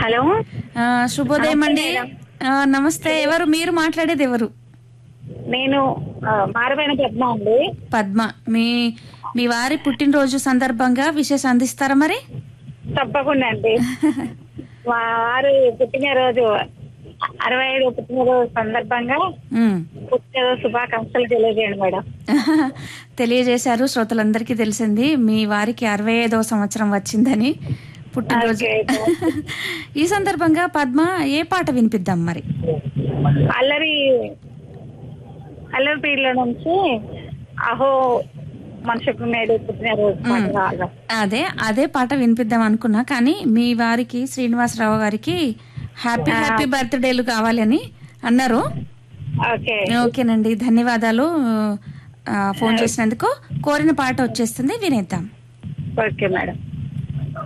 Hello ఆ, శుభోదయం అండి నమస్తే మేడం. ఆ, నమస్తే ఎవరు మీరు మాట్లాడేది ఎవరు నేను ఆ, మారమైన పద్మ అండి పద్మ మీ మీ వారి పుట్టినరోజు సందర్భంగా విశేష అందిస్తారా మరి తప్పకుండా అండి మా వారు పుట్టినరోజు అరవై ఐదు పుట్టినరోజు సందర్భంగా ఉమ్. పుట్టినరోజు శుభాకాంక్షలు తెలియజేయండి మేడం తెలియజేశారు శ్రోతలందరికీ తెలిసింది మీ వారికి అరవై ఐదవ సంవత్సరం వచ్చిందని పుట్టినరోజు ఓకే. ఈ సందర్భంగా పద్మ ఏ పాట వినిపిద్దాం మరి అల్లరి అల్లరి పీర్ల నుంచి అహో మనుషుకు నేడు పుట్టినరోజు పాట కావాలి. అదే అదే పాట వినిపిద్దాం అనుకున్నా కానీ మీ వారికి శ్రీనివాసరావు గారికి హ్యాపీ హ్యాపీ బర్త్డేలు కావాలని అన్నారు ఓకే ఓకేనండి ధన్యవాదాలు ఆ, ఫోన్ చేసినందుకు కోరిన పాట వచ్చేస్తుంది వినేద్దాం ఓకే మేడం